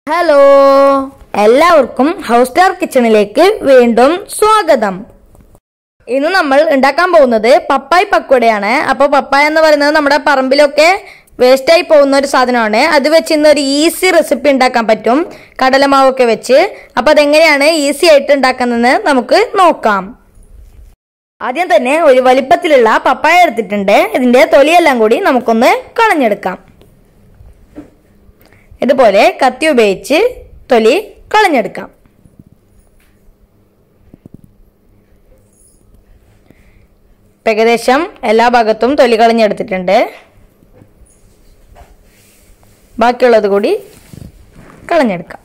hello എല്ലാവർക്കും house star കിച്ചണിലേക്ക് വീണ്ടും സ്വാഗതം ഇന്ന് നമ്മൾ ഉണ്ടാക്കാൻ പോകുന്നത് പപ്പായ പക്കോടയാണ് അപ്പോൾ പപ്പായ എന്ന് പറയുന്നത് നമ്മുടെ പറമ്പിലൊക്കെ വേസ്റ്റ് ആയി പോകുന്ന ഒരു സാധനമാണ് അത് വെച്ച് ഇന്ന് ഒരു ഈസി റെസിപ്പി ഉണ്ടാക്കാൻ പറ്റും കടലമാവൊക്കെ വെച്ച് അപ്പോൾ അതെങ്ങനെയാണ് ഈസി ആയിട്ട് ഉണ്ടാക്കുന്നതെന്ന് നമുക്ക് നോക്കാം ആദ്യം തന്നെ ഒരു വലിപ്പത്തിലുള്ള പപ്പായ എടുത്തിട്ടുണ്ട് ഇതിന്റെ തൊലിയെല്ലാം കൂടി നമുക്കൊന്ന് കളഞ്ഞെടുക്കാം ഇതുപോലെ കത്തി ഉപയോഗിച്ച് തൊലി കളഞ്ഞെടുക്കാം ഇപ്പം ഏകദേശം എല്ലാ ഭാഗത്തും തൊലി കളഞ്ഞെടുത്തിട്ടുണ്ട് ബാക്കിയുള്ളത് കൂടി കളഞ്ഞെടുക്കാം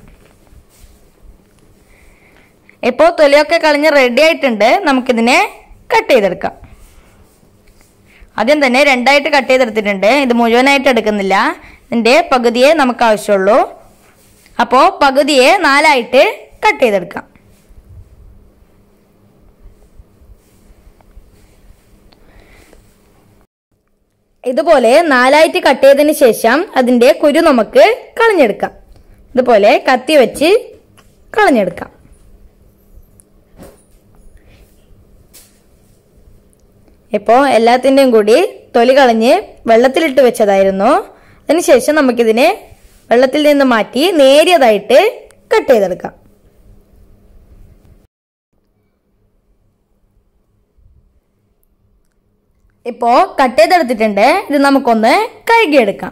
ഇപ്പോൾ തൊലിയൊക്കെ കളഞ്ഞ് റെഡി ആയിട്ടുണ്ട് നമുക്കിതിനെ കട്ട് ചെയ്തെടുക്കാം ആദ്യം തന്നെ രണ്ടായിട്ട് കട്ട് ചെയ്തെടുത്തിട്ടുണ്ട് ഇത് മുഴുവനായിട്ട് എടുക്കുന്നില്ല ഇതിൻ്റെ പകുതിയെ നമുക്ക് ആവശ്യമുള്ളൂ അപ്പോൾ പകുതിയെ നാലായിട്ട് കട്ട് ചെയ്തെടുക്കാം ഇതുപോലെ നാലായിട്ട് കട്ട് ചെയ്തതിന് ശേഷം അതിൻ്റെ കുരു നമുക്ക് കളഞ്ഞെടുക്കാം ഇതുപോലെ കത്തി വെച്ച് കളഞ്ഞെടുക്കാം ഇപ്പോൾ എല്ലാത്തിൻ്റെയും കൂടി തൊലി കളഞ്ഞ് വെള്ളത്തിലിട്ട് വെച്ചതായിരുന്നു അതിനുശേഷം നമുക്കിതിനെ വെള്ളത്തിൽ നിന്ന് മാറ്റി നേരിയതായിട്ട് കട്ട് ചെയ്തെടുക്കാം ഇപ്പോൾ കട്ട് ചെയ്തെടുത്തിട്ടുണ്ട് ഇത് നമുക്കൊന്ന് കഴുകിയെടുക്കാം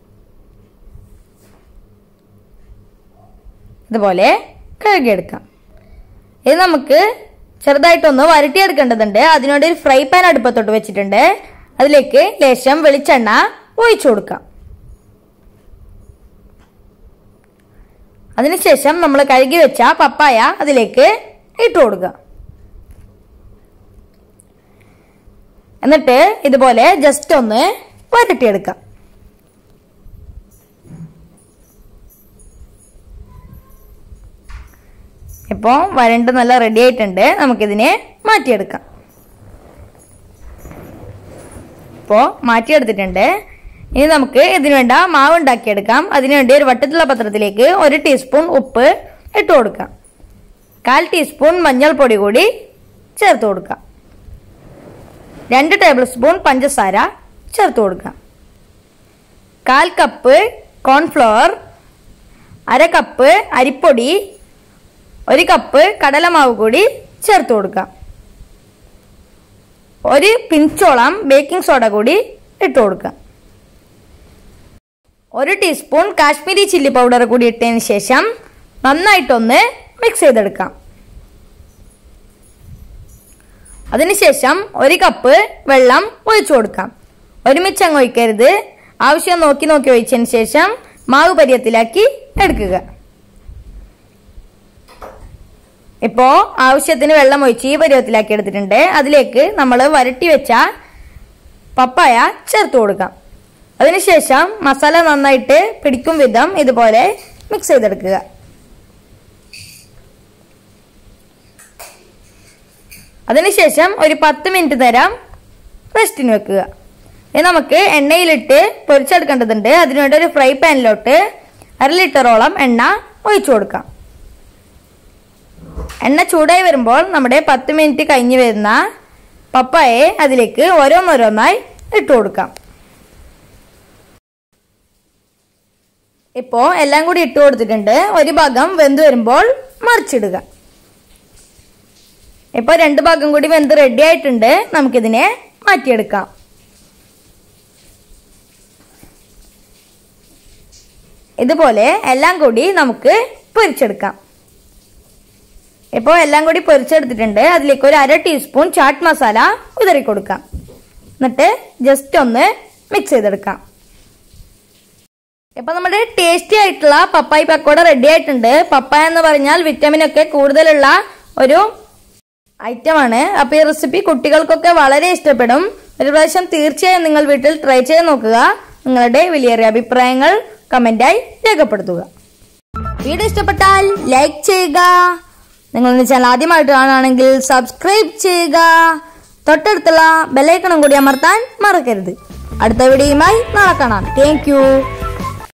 ഇതുപോലെ കഴുകിയെടുക്കാം ഇത് നമുക്ക് ചെറുതായിട്ടൊന്ന് വരട്ടിയെടുക്കേണ്ടതുണ്ട് അതിനോട് ഒരു ഫ്രൈ പാൻ അടുപ്പത്തോട്ട് വെച്ചിട്ടുണ്ട് അതിലേക്ക് ലേശം വെളിച്ചെണ്ണ ഒഴിച്ചു കൊടുക്കാം അതിനുശേഷം നമ്മൾ കഴുകി വെച്ച പപ്പായ അതിലേക്ക് ഇട്ട് കൊടുക്കുക എന്നിട്ട് ഇതുപോലെ ജസ്റ്റ് ഒന്ന് വരട്ടിയെടുക്കാം ഇപ്പോൾ വരണ്ട് നല്ല റെഡി ആയിട്ടുണ്ട് നമുക്കിതിനെ മാറ്റിയെടുക്കാം ഇപ്പോൾ മാറ്റിയെടുത്തിട്ടുണ്ട് ഇനി നമുക്ക് ഇതിനു വേണ്ട മാവ് ഉണ്ടാക്കിയെടുക്കാം അതിനുവേണ്ടി ഒരു വട്ടത്തിലുള്ള പത്രത്തിലേക്ക് ഒരു ടീസ്പൂൺ ഉപ്പ് ഇട്ട് കൊടുക്കാം കാൽ ടീസ്പൂൺ മഞ്ഞൾപ്പൊടി കൂടി ചേർത്ത് കൊടുക്കാം രണ്ട് ടേബിൾ സ്പൂൺ പഞ്ചസാര ചേർത്ത് കൊടുക്കാം കാൽ കപ്പ് കോൺഫ്ലവർ അര കപ്പ് അരിപ്പൊടി ഒരു കപ്പ് കടലമാവ് കൂടി ചേർത്ത് കൊടുക്കാം ഒരു പിഞ്ചോളം ബേക്കിംഗ് സോഡ കൂടി ഇട്ട് കൊടുക്കാം ഒരു ടീസ്പൂൺ കാശ്മീരി ചില്ലി പൗഡർ കൂടി ഇട്ടതിന് ശേഷം നന്നായിട്ടൊന്ന് മിക്സ് ചെയ്തെടുക്കാം അതിനുശേഷം ഒരു കപ്പ് വെള്ളം ഒഴിച്ചു കൊടുക്കാം ഒരുമിച്ച് അങ്ങ് ഒഴിക്കരുത് ആവശ്യം നോക്കി നോക്കി ഒഴിച്ചതിന് ശേഷം മാവ് പര്യത്തിലാക്കി എടുക്കുക ഇപ്പോൾ ആവശ്യത്തിന് വെള്ളം ഒഴിച്ച് ഈ പരുവത്തിലാക്കി എടുത്തിട്ടുണ്ട് അതിലേക്ക് നമ്മൾ വരട്ടി വെച്ച പപ്പായ ചേർത്ത് കൊടുക്കാം അതിനുശേഷം മസാല നന്നായിട്ട് പിടിക്കും വിധം ഇതുപോലെ മിക്സ് ചെയ്തെടുക്കുക അതിനുശേഷം ഒരു പത്ത് മിനിറ്റ് നേരം റെസ്റ്റിന് വെക്കുക ഇനി നമുക്ക് എണ്ണയിലിട്ട് പൊരിച്ചെടുക്കേണ്ടതുണ്ട് അതിനുവേണ്ടി ഒരു ഫ്രൈ പാനിലോട്ട് അര ലിറ്ററോളം എണ്ണ ഒഴിച്ചു കൊടുക്കാം എണ്ണ ചൂടായി വരുമ്പോൾ നമ്മുടെ പത്ത് മിനിറ്റ് കഴിഞ്ഞ് വരുന്ന പപ്പായെ അതിലേക്ക് ഓരോന്നോരോന്നായി ഇട്ട് കൊടുക്കാം ഇപ്പോൾ എല്ലാം കൂടി ഇട്ട് കൊടുത്തിട്ടുണ്ട് ഒരു ഭാഗം വെന്ത് വരുമ്പോൾ മറിച്ചിടുക ഇപ്പോൾ രണ്ട് ഭാഗം കൂടി വെന്ത് റെഡി ആയിട്ടുണ്ട് നമുക്കിതിനെ മാറ്റിയെടുക്കാം ഇതുപോലെ എല്ലാം കൂടി നമുക്ക് പൊരിച്ചെടുക്കാം ഇപ്പോൾ എല്ലാം കൂടി പൊരിച്ചെടുത്തിട്ടുണ്ട് അതിലേക്ക് ഒരു അര ടീസ്പൂൺ ചാട്ട് മസാല ഉതറി കൊടുക്കാം എന്നിട്ട് ജസ്റ്റ് ഒന്ന് മിക്സ് ചെയ്തെടുക്കാം ഇപ്പൊ നമ്മുടെ ടേസ്റ്റി ആയിട്ടുള്ള പപ്പായ പക്കോട റെഡി ആയിട്ടുണ്ട് പപ്പായ എന്ന് പറഞ്ഞാൽ വിറ്റമിൻ ഒക്കെ കൂടുതലുള്ള ഒരു ഐറ്റമാണ് അപ്പൊ ഈ റെസിപ്പി കുട്ടികൾക്കൊക്കെ വളരെ ഇഷ്ടപ്പെടും ഒരു പ്രാവശ്യം തീർച്ചയായും നിങ്ങൾ വീട്ടിൽ ട്രൈ ചെയ്ത് നോക്കുക നിങ്ങളുടെ വിലയേറിയ അഭിപ്രായങ്ങൾ കമന്റായി രേഖപ്പെടുത്തുക വീഡിയോ ഇഷ്ടപ്പെട്ടാൽ ലൈക്ക് ചെയ്യുക നിങ്ങൾ എന്റെ ചാനൽ ആദ്യമായിട്ട് കാണുകയാണെങ്കിൽ സബ്സ്ക്രൈബ് ചെയ്യുക തൊട്ടടുത്തുള്ള ബെല്ലൈക്കണം കൂടി അമർത്താൻ മറക്കരുത് അടുത്ത വീഡിയോയുമായി നാളെ കാണാം താങ്ക്